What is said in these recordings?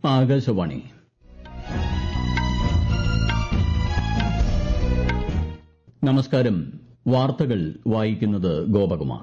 ആകാശവാണി നമസ്കാരം വാർത്തകൾ വായിക്കുന്നത് ഗോപകുമാർ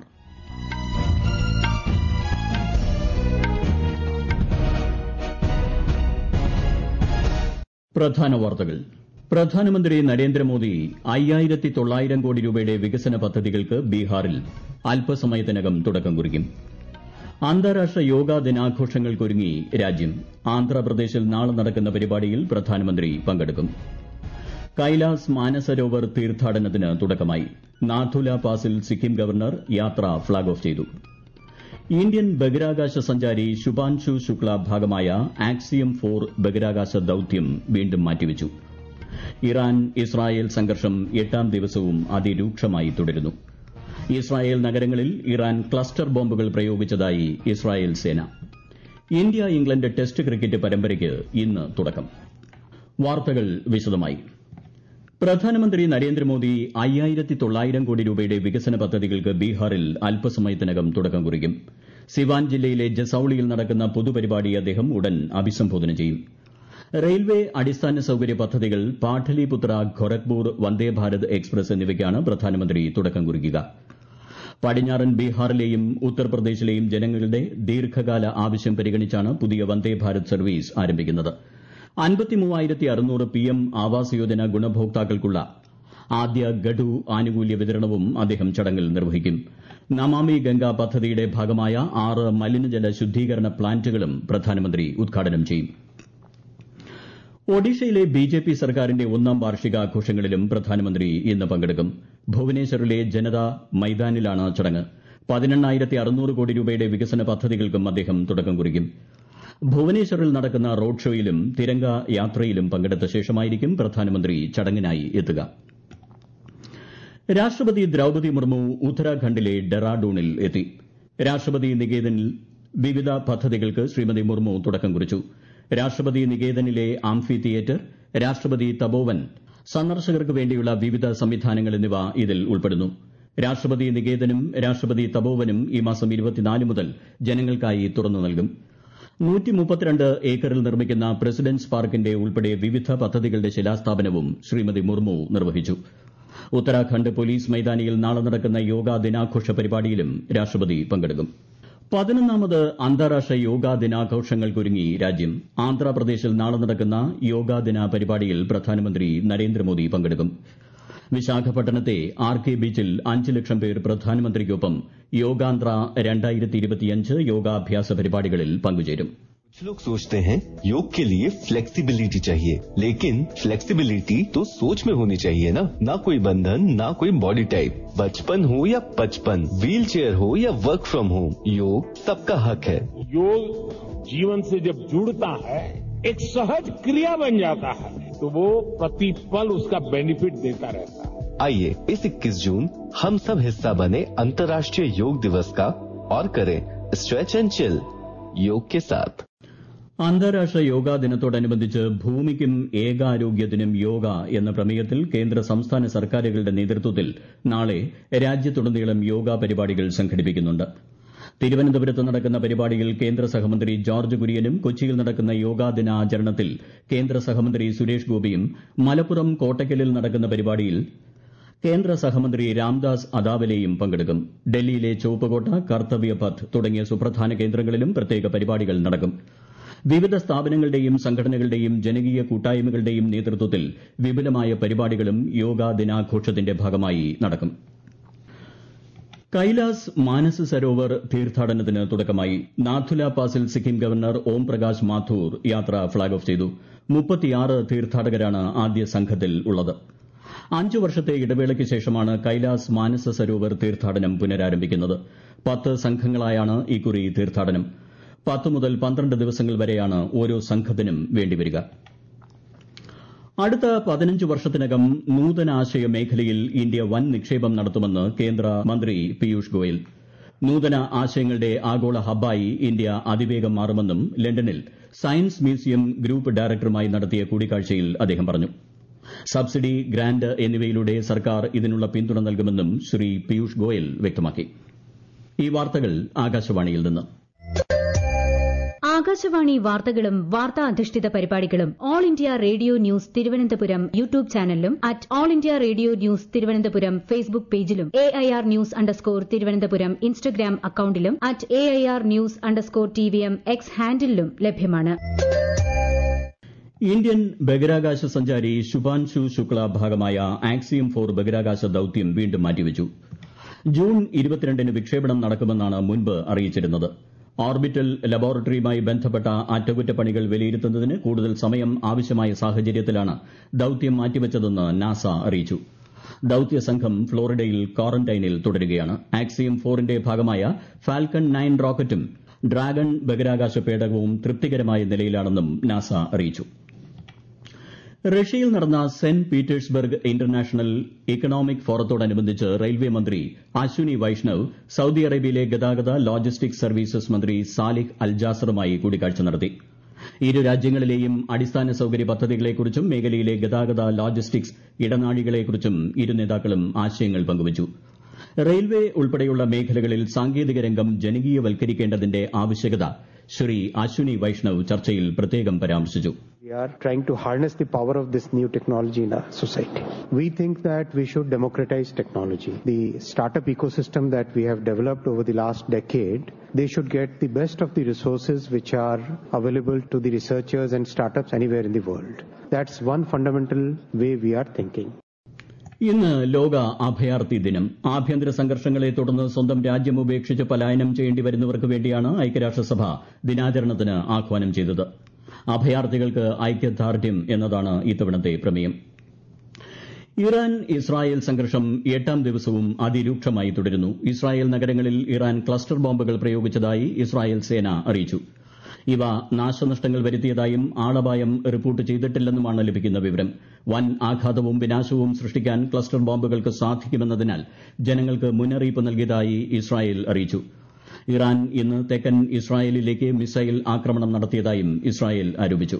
പ്രധാന വാർത്തകൾ പ്രധാനമന്ത്രി നരേന്ദ്രമോദി അയ്യായിരത്തി തൊള്ളായിരം കോടി രൂപയുടെ വികസന പദ്ധതികൾക്ക് ബീഹാറിൽ അല്പസമയത്തിനകം തുടക്കം കുറിക്കും അന്താരാഷ്ട്ര യോഗാ ദിനാഘോഷങ്ങൾക്കൊരുങ്ങി രാജ്യം ആന്ധ്രാപ്രദേശിൽ നാളെ നടക്കുന്ന പരിപാടിയിൽ പ്രധാനമന്ത്രി പങ്കെടുക്കും കൈലാസ് മാനസരോവർ തീർത്ഥാടനത്തിന് തുടക്കമായി നാഥുല പാസിൽ സിക്കിം ഗവർണർ യാത്ര ഫ്ളാഗ് ഓഫ് ചെയ്തു ഇന്ത്യൻ ബഹിരാകാശ സഞ്ചാരി ശുഭാൻശു ശുക്ല ഭാഗമായ ആക്സിയം ഫോർ ബഹിരാകാശ ദൌത്യം വീണ്ടും മാറ്റിവച്ചു ഇറാൻ ഇസ്രായേൽ സംഘർഷം എട്ടാം ദിവസവും അതിരൂക്ഷമായി തുടരുന്നു ഇസ്രായേൽ നഗരങ്ങളിൽ ഇറാൻ ക്ലസ്റ്റർ ബോംബുകൾ പ്രയോഗിച്ചതായി ഇസ്രായേൽ സേന ഇന്ത്യ ഇംഗ്ലണ്ട് ടെസ്റ്റ് ക്രിക്കറ്റ് പരമ്പരയ്ക്ക് ഇന്ന് തുടക്കം വാർത്തകൾ വിശദമായി പ്രധാനമന്ത്രി നരേന്ദ്രമോദി അയ്യായിരത്തി തൊള്ളായിരം കോടി രൂപയുടെ വികസന പദ്ധതികൾക്ക് ബീഹാറിൽ അല്പസമയത്തിനകം തുടക്കം കുറിക്കും സിവാൻ ജില്ലയിലെ ജസൌളിയിൽ നടക്കുന്ന പൊതുപരിപാടി അദ്ദേഹം ഉടൻ അഭിസംബോധന ചെയ്യും റെയിൽവേ അടിസ്ഥാന സൌകര്യ പദ്ധതികൾ പാഠലിപുത്ര ഖൊരഗ്പൂർ വന്ദേഭാരത് എക്സ്പ്രസ് എന്നിവയ്ക്കാണ് പ്രധാനമന്ത്രി തുടക്കം കുറിക്കുക പടിഞ്ഞാറൻ ബീഹാറിലെയും ഉത്തർപ്രദേശിലെയും ജനങ്ങളുടെ ദീർഘകാല ആവശ്യം പരിഗണിച്ചാണ് പുതിയ വന്ദേഭാരത് സർവീസ് ആരംഭിക്കുന്നത് പിഎം ആവാസ് യോജന ഗുണഭോക്താക്കൾക്കുള്ള ആദ്യ ഗഡു ആനുകൂല്യ വിതരണവും അദ്ദേഹം ചടങ്ങിൽ നിർവഹിക്കും നമാമി ഗംഗ പദ്ധതിയുടെ ഭാഗമായ ആറ് മലിനജല ശുദ്ധീകരണ പ്ലാന്റുകളും പ്രധാനമന്ത്രി ഉദ്ഘാടനം ചെയ്യും ഒഡീഷയിലെ ബിജെപി സർക്കാരിന്റെ ഒന്നാം വാർഷികാഘോഷങ്ങളിലും പ്രധാനമന്ത്രി ഇന്ന് പങ്കെടുക്കും ഭുവനേശ്വറിലെ ജനതാ മൈതാനിലാണ് ചടങ്ങ് പതിനെണ്ണായിരത്തി അറുന്നൂറ് കോടി രൂപയുടെ വികസന പദ്ധതികൾക്കും അദ്ദേഹം തുടക്കം കുറിക്കും ഭുവനേശ്വറിൽ നടക്കുന്ന റോഡ് ഷോയിലും തിരംഗ യാത്രയിലും പങ്കെടുത്ത ശേഷമായിരിക്കും പ്രധാനമന്ത്രി ചടങ്ങിനായി എത്തുക രാഷ്ട്രപതി ദ്രൌപതി മുർമു ഉത്തരാഖണ്ഡിലെ ഡെറാഡൂണിൽ എത്തി രാഷ്ട്രപതി നികേതനിൽ വിവിധ പദ്ധതികൾക്ക് ശ്രീമതി മുർമു തുടക്കം കുറിച്ചു രാഷ്ട്രപതി നികേതനിലെ ആംഫി തിയേറ്റർ രാഷ്ട്രപതി തപോവൻ സന്ദർശകർക്ക് വേണ്ടിയുള്ള വിവിധ സംവിധാനങ്ങൾ എന്നിവ ഇതിൽ ഉൾപ്പെടുന്നു രാഷ്ട്രപതി നികേതനും രാഷ്ട്രപതി തപോവനും ഈ മാസം മുതൽ ജനങ്ങൾക്കായി തുറന്നു നൽകും ഏക്കറിൽ നിർമ്മിക്കുന്ന പ്രസിഡന്റ്സ് പാർക്കിന്റെ ഉൾപ്പെടെ വിവിധ പദ്ധതികളുടെ ശിലാസ്ഥാപനവും ശ്രീമതി മുർമു നിർവഹിച്ചു ഉത്തരാഖണ്ഡ് പോലീസ് മൈതാനിയിൽ നാളെ നടക്കുന്ന യോഗാ ദിനാഘോഷ പരിപാടിയിലും രാഷ്ട്രപതി പങ്കെടുക്കും പതിനൊന്നാമത് അന്താരാഷ്ട്ര യോഗാ ദിനാഘോഷങ്ങൾക്കൊരുങ്ങി രാജ്യം ആന്ധ്രാപ്രദേശിൽ നാളെ നടക്കുന്ന യോഗാ ദിന പരിപാടിയിൽ പ്രധാനമന്ത്രി നരേന്ദ്രമോദി പങ്കെടുക്കും വിശാഖപട്ടണത്തെ ആർ കെ ബീച്ചിൽ അഞ്ച് ലക്ഷം പേർ പ്രധാനമന്ത്രിക്കൊപ്പം യോഗാന്ത്ര യോഗാഭ്യാസ പരിപാടികളിൽ പങ്കുചേരും कुछ लोग सोचते हैं योग के लिए फ्लेक्सिबिलिटी चाहिए लेकिन फ्लेक्सिबिलिटी तो सोच में होनी चाहिए ना ना कोई बंधन ना कोई बॉडी टाइप बचपन हो या पचपन व्हील चेयर हो या वर्क फ्रॉम होम योग सबका हक है योग जीवन से जब जुड़ता है एक सहज क्रिया बन जाता है तो वो प्रतिपल उसका बेनिफिट देता रहता है आइए इस 21 जून हम सब हिस्सा बने अंतर्राष्ट्रीय योग दिवस का और करें स्ट्रेच एंड चिल योग के साथ അന്താരാഷ്ട്ര യോഗാ ദിനത്തോടനുബന്ധിച്ച് ഭൂമിക്കും ഏകാരോഗ്യത്തിനും യോഗ എന്ന പ്രമേയത്തിൽ കേന്ദ്ര സംസ്ഥാന സർക്കാരുകളുടെ നേതൃത്വത്തിൽ നാളെ രാജ്യത്തുടനീളം യോഗാ പരിപാടികൾ സംഘടിപ്പിക്കുന്നുണ്ട് തിരുവനന്തപുരത്ത് നടക്കുന്ന പരിപാടിയിൽ കേന്ദ്ര സഹമന്ത്രി ജോർജ് കുര്യനും കൊച്ചിയിൽ നടക്കുന്ന യോഗാ ദിനാചരണത്തിൽ കേന്ദ്ര സഹമന്ത്രി സുരേഷ് ഗോപിയും മലപ്പുറം കോട്ടയ്ക്കലിൽ നടക്കുന്ന പരിപാടിയിൽ കേന്ദ്ര സഹമന്ത്രി രാംദാസ് അതാവലെയും പങ്കെടുക്കും ഡൽഹിയിലെ ചുവപ്പുകോട്ട കർത്തവ്യ പഥ് തുടങ്ങിയ സുപ്രധാന കേന്ദ്രങ്ങളിലും പ്രത്യേക പരിപാടികൾ നടക്കും വിവിധ സ്ഥാപനങ്ങളുടെയും സംഘടനകളുടെയും ജനകീയ കൂട്ടായ്മകളുടെയും നേതൃത്വത്തിൽ വിപുലമായ പരിപാടികളും യോഗാ ദിനാഘോഷത്തിന്റെ ഭാഗമായി നടക്കും കൈലാസ് മാനസ് സരോവർ തീർത്ഥാടനത്തിന് തുടക്കമായി നാഥുല പാസിൽ സിക്കിം ഗവർണർ ഓം പ്രകാശ് മാഥൂർ യാത്ര ഫ്ളാഗ് ഓഫ് ചെയ്തു മുപ്പത്തിയാറ് തീർത്ഥാടകരാണ് ആദ്യ സംഘത്തിൽ ഉള്ളത് അഞ്ചു വർഷത്തെ ഇടവേളയ്ക്ക് ശേഷമാണ് കൈലാസ് മാനസ സരോവർ തീർത്ഥാടനം പുനരാരംഭിക്കുന്നത് പത്ത് സംഘങ്ങളായാണ് ഇക്കുറി തീർത്ഥാടനം പത്ത് മുതൽ പന്ത്രണ്ട് ദിവസങ്ങൾ വരെയാണ് ഓരോ സംഘത്തിനും വേണ്ടിവരിക അടുത്ത പതിനഞ്ച് വർഷത്തിനകം നൂതനാശയ മേഖലയിൽ ഇന്ത്യ വൻ നിക്ഷേപം നടത്തുമെന്ന് കേന്ദ്ര മന്ത്രി പീയൂഷ് ഗോയൽ നൂതന ആശയങ്ങളുടെ ആഗോള ഹബ്ബായി ഇന്ത്യ അതിവേഗം മാറുമെന്നും ലണ്ടനിൽ സയൻസ് മ്യൂസിയം ഗ്രൂപ്പ് ഡയറക്ടറുമായി നടത്തിയ കൂടിക്കാഴ്ചയിൽ അദ്ദേഹം പറഞ്ഞു സബ്സിഡി ഗ്രാന്റ് എന്നിവയിലൂടെ സർക്കാർ ഇതിനുള്ള പിന്തുണ നൽകുമെന്നും ശ്രീ പീയൂഷ് ഗോയൽ വ്യക്തമാക്കി ഈ വാർത്തകൾ ആകാശവാണിയിൽ നിന്ന് ആകാശവാണി വാർത്തകളും വാർത്താ അധിഷ്ഠിത പരിപാടികളും all India radio news Thiruvananthapuram YouTube ചാനലിലും at all India radio news Thiruvananthapuram Facebook പേജിലും A I R news underscore Thiruvananthapuram Instagram അക്കൌണ്ടിലും at A I R news underscore T V M X ഹാൻഡിലും ലഭ്യമാണ് ഇന്ത്യൻ ബഹിരാകാശ സഞ്ചാരി ശുഭാൻശു ശുക്ല ഭാഗമായ ആക്സിയം ഫോർ ബഹിരാകാശ ദൌത്യം വീണ്ടും മാറ്റിവച്ചു ജൂൺ ഇരുപത്തിരണ്ടിന് വിക്ഷേപണം നടക്കുമെന്നാണ് മുൻപ് അറിയിച്ചിരുന്നത് ഓർബിറ്റൽ ലബോറട്ടറിയുമായി ബന്ധപ്പെട്ട അറ്റകുറ്റപ്പണികൾ വിലയിരുത്തുന്നതിന് കൂടുതൽ സമയം ആവശ്യമായ സാഹചര്യത്തിലാണ് ദൌത്യം മാറ്റിവച്ചതെന്ന് നാസ അറിയിച്ചു ദൌത്യ സംഘം ഫ്ളോറിഡയിൽ ക്വാറന്റൈനിൽ തുടരുകയാണ് ആക്സിയം ഫോറിന്റെ ഭാഗമായ ഫാൽക്കൺ നയൻ റോക്കറ്റും ഡ്രാഗൺ ബഹിരാകാശ പേടകവും തൃപ്തികരമായ നിലയിലാണെന്നും നാസ അറിയിച്ചു റഷ്യയിൽ നടന്ന സെന്റ് പീറ്റേഴ്സ്ബർഗ് ഇന്റർനാഷണൽ ഇക്കണോമിക് ഫോറത്തോടനുബന്ധിച്ച് റെയിൽവേ മന്ത്രി അശ്വിനി വൈഷ്ണവ് സൌദി അറേബ്യയിലെ ഗതാഗത ലോജിസ്റ്റിക്സ് സർവീസസ് മന്ത്രി സാലിഹ് അൽജാസറുമായി കൂടിക്കാഴ്ച നടത്തി ഇരു രാജ്യങ്ങളിലെയും അടിസ്ഥാന സൌകര്യ പദ്ധതികളെക്കുറിച്ചും മേഖലയിലെ ഗതാഗത ലോജിസ്റ്റിക്സ് ഇടനാഴികളെക്കുറിച്ചും ഇരു നേതാക്കളും ആശയങ്ങൾ പങ്കുവച്ചു റെയിൽവേ ഉൾപ്പെടെയുള്ള മേഖലകളിൽ സാങ്കേതിക രംഗം ജനകീയവൽക്കരിക്കേണ്ടതിന്റെ ആവശ്യകത ശ്രീ അശ്വിനി വൈഷ്ണവ് ചർച്ചയിൽ പ്രത്യേകം പരാമർശിച്ചു We are trying to harness the power of this new technology in our society. We think that we should democratize technology. The startup ecosystem that we have developed over the last decade, they should get the best of the resources which are available to the researchers and startups anywhere in the world. That's one fundamental way we are thinking. ഇന്ന് ലോക അഭയാർത്ഥി ദിനം ആഭ്യന്തര സംഘർഷങ്ങളെ തുടർന്ന് സ്വന്തം രാജ്യം ഉപേക്ഷിച്ച് പലായനം ചെയ്യേണ്ടി വരുന്നവർക്ക് വേണ്ടിയാണ് ഐക്യരാഷ്ട്രസഭ ദിനാചരണത്തിന് ആഹ്വാനം ചെയ്തത് അഭയാർത്ഥികൾക്ക് ഐക്യദാർഢ്യം എന്നതാണ് ഇത്തവണത്തെ പ്രമേയം ഇറാൻ ഇസ്രായേൽ സംഘർഷം എട്ടാം ദിവസവും അതിരൂക്ഷമായി തുടരുന്നു ഇസ്രായേൽ നഗരങ്ങളിൽ ഇറാൻ ക്ലസ്റ്റർ ബോംബുകൾ പ്രയോഗിച്ചതായി ഇസ്രായേൽ സേന അറിയിച്ചു ഇവ നാശനഷ്ടങ്ങൾ വരുത്തിയതായും ആളപായം റിപ്പോർട്ട് ചെയ്തിട്ടില്ലെന്നുമാണ് ലഭിക്കുന്ന വിവരം വൻ ആഘാതവും വിനാശവും സൃഷ്ടിക്കാൻ ക്ലസ്റ്റർ ബോംബുകൾക്ക് സാധിക്കുമെന്നതിനാൽ ജനങ്ങൾക്ക് മുന്നറിയിപ്പ് നൽകിയതായി ഇസ്രായേൽ അറിയിച്ചു ഇറാൻ ഇന്ന് തെക്കൻ ഇസ്രായേലിലേക്ക് മിസൈൽ ആക്രമണം നടത്തിയതായും ഇസ്രായേൽ ആരോപിച്ചു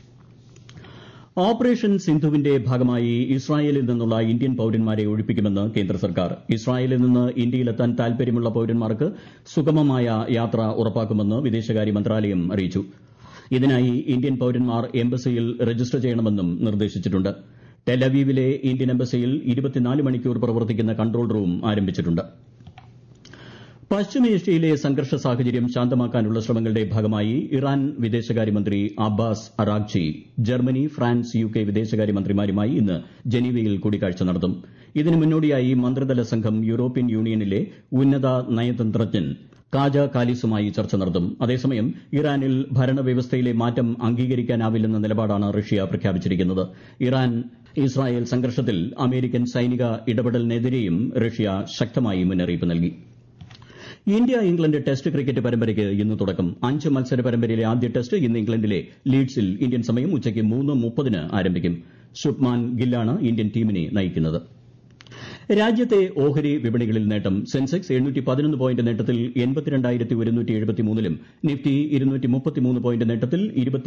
ഓപ്പറേഷൻ സിന്ധുവിന്റെ ഭാഗമായി ഇസ്രായേലിൽ നിന്നുള്ള ഇന്ത്യൻ പൌരന്മാരെ ഒഴിപ്പിക്കുമെന്ന് കേന്ദ്ര സർക്കാർ ഇസ്രായേലിൽ നിന്ന് ഇന്ത്യയിലെത്താൻ താൽപര്യമുള്ള പൌരന്മാർക്ക് സുഗമമായ യാത്ര ഉറപ്പാക്കുമെന്ന് വിദേശകാര്യ മന്ത്രാലയം അറിയിച്ചു ഇതിനായി ഇന്ത്യൻ പൌരന്മാർ എംബസിയിൽ രജിസ്റ്റർ ചെയ്യണമെന്നും നിർദ്ദേശിച്ചിട്ടുണ്ട് ടെലവീവിലെ ഇന്ത്യൻ എംബസിയിൽ ഇരുപത്തിനാല് മണിക്കൂർ പ്രവർത്തിക്കുന്ന കൺട്രോൾ റൂം ആരംഭിച്ചിട്ടുണ്ട് പശ്ചിമേഷ്യയിലെ സംഘർഷ സാഹചര്യം ശാന്തമാക്കാനുള്ള ശ്രമങ്ങളുടെ ഭാഗമായി ഇറാൻ വിദേശകാര്യമന്ത്രി Abbas Araghchi Germany France U K വിദേശകാര്യമന്ത്രിമാരുമായി ഇന്ന് ജനീവയിൽ കൂടിക്കാഴ്ച നടത്തും ഇതിന് മുന്നോടിയായി മന്ത്രിതല സംഘം യൂറോപ്യൻ യൂണിയനിലെ ഉന്നത നയതന്ത്രജ്ഞൻ കാജ കാലിസുമായി ചർച്ച നടത്തും അതേസമയം ഇറാനിൽ ഭരണവ്യവസ്ഥയിലെ മാറ്റം അംഗീകരിക്കാനാവില്ലെന്ന നിലപാടാണ് റഷ്യ പ്രഖ്യാപിച്ചിരിക്കുന്നത് ഇറാൻ ഇസ്രായേൽ സംഘർഷത്തിൽ അമേരിക്കൻ സൈനിക ഇടപെടലിനെതിരെയും റഷ്യ ശക്തമായി മുന്നറിയിപ്പ് നൽകി ഇന്ത്യ ഇംഗ്ലണ്ട് ടെസ്റ്റ് ക്രിക്കറ്റ് പരമ്പരയ്ക്ക് ഇന്ന് തുടക്കം അഞ്ച് മത്സര പരമ്പരയിലെ ആദ്യ ടെസ്റ്റ് ഇന്ന് ഇംഗ്ലണ്ടിലെ ലീഡ്സിൽ ഇന്ത്യൻ സമയം ഉച്ചയ്ക്ക് മൂന്ന് മുപ്പതിന് ആരംഭിക്കും ശുഭ്മാൻ ഗില്ലാണ് ഇന്ത്യൻ ടീമിനെ നയിക്കുന്നത് രാജ്യത്തെ ഓഹരി വിപണികളിൽ നേട്ടം സെൻസെക്സ് പോയിന്റ് നേട്ടത്തിൽ ലും നിഫ്റ്റി പോയിന്റ് നേട്ടത്തിൽ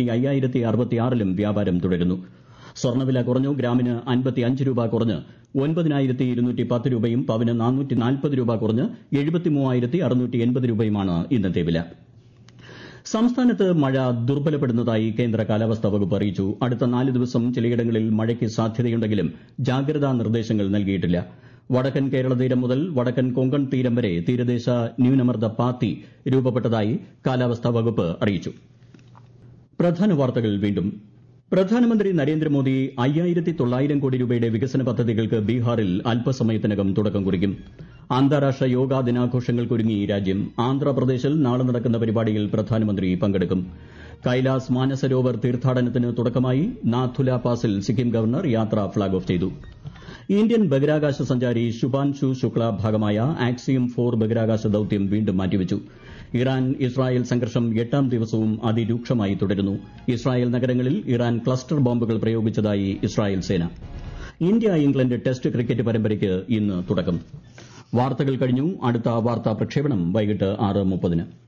ലും വ്യാപാരം തുടരുന്നു സ്വർണ്ണവില കുറഞ്ഞു ഗ്രാമിന് അൻപത്തിയഞ്ച് രൂപ കുറഞ്ഞ് ഒൻപതിനായിരത്തി ഇരുന്നൂറ്റി പത്ത് രൂപയും പവന് നാനൂറ്റി നാൽപ്പത് രൂപ കുറഞ്ഞ് എഴുപത്തി മൂവായിരത്തി അറുന്നൂറ്റി എൺപത് രൂപയുമാണ് ഇന്നത്തെ വില സംസ്ഥാനത്ത് മഴ ദുർബലപ്പെടുന്നതായി കേന്ദ്ര കാലാവസ്ഥാ വകുപ്പ് അറിയിച്ചു അടുത്ത നാല് ദിവസം ചിലയിടങ്ങളിൽ മഴയ്ക്ക് സാധ്യതയുണ്ടെങ്കിലും ജാഗ്രതാ നിർദ്ദേശങ്ങൾ നൽകിയിട്ടില്ല വടക്കൻ കേരള തീരം മുതൽ വടക്കൻ കൊങ്കൺ തീരം വരെ തീരദേശ ന്യൂനമർദ്ദ പാത്തി രൂപപ്പെട്ടതായി കാലാവസ്ഥാ വകുപ്പ് അറിയിച്ചു പ്രധാന വാർത്തകൾ വീണ്ടും പ്രധാനമന്ത്രി നരേന്ദ്രമോദി അയ്യായിരത്തി തൊള്ളായിരം കോടി രൂപയുടെ വികസന പദ്ധതികൾക്ക് ബീഹാറിൽ അല്പസമയത്തിനകം തുടക്കം കുറിക്കും അന്താരാഷ്ട്ര യോഗാ ദിനാഘോഷങ്ങൾക്കൊരുങ്ങി രാജ്യം ആന്ധ്രാപ്രദേശിൽ നാളെ നടക്കുന്ന പരിപാടിയിൽ പ്രധാനമന്ത്രി പങ്കെടുക്കും കൈലാസ് മാനസരോവർ തീർത്ഥാടനത്തിന് തുടക്കമായി നാഥുല പാസിൽ സിക്കിം ഗവർണർ യാത്ര ഫ്ളാഗ് ഓഫ് ചെയ്തു ഇന്ത്യൻ ബഹിരാകാശ സഞ്ചാരി ശുഭാൻശു ശുക്ല ഭാഗമായ ആക്സിയം ഫോർ ബഹിരാകാശ ദൌത്യം വീണ്ടും മാറ്റിവച്ചു ഇറാൻ ഇസ്രായേൽ സംഘർഷം എട്ടാം ദിവസവും അതിരൂക്ഷമായി തുടരുന്നു ഇസ്രായേൽ നഗരങ്ങളിൽ ഇറാൻ ക്ലസ്റ്റർ ബോംബുകൾ പ്രയോഗിച്ചതായി ഇസ്രായേൽ സേന ഇന്ത്യ ഇംഗ്ലണ്ട് ടെസ്റ്റ് ക്രിക്കറ്റ് പരമ്പരയ്ക്ക് ഇന്ന് തുടക്കം വാർത്തകൾ കഴിഞ്ഞു അടുത്ത വാർത്താ പ്രക്ഷേപണം വൈകിട്ട് ആറ് മുപ്പതിന്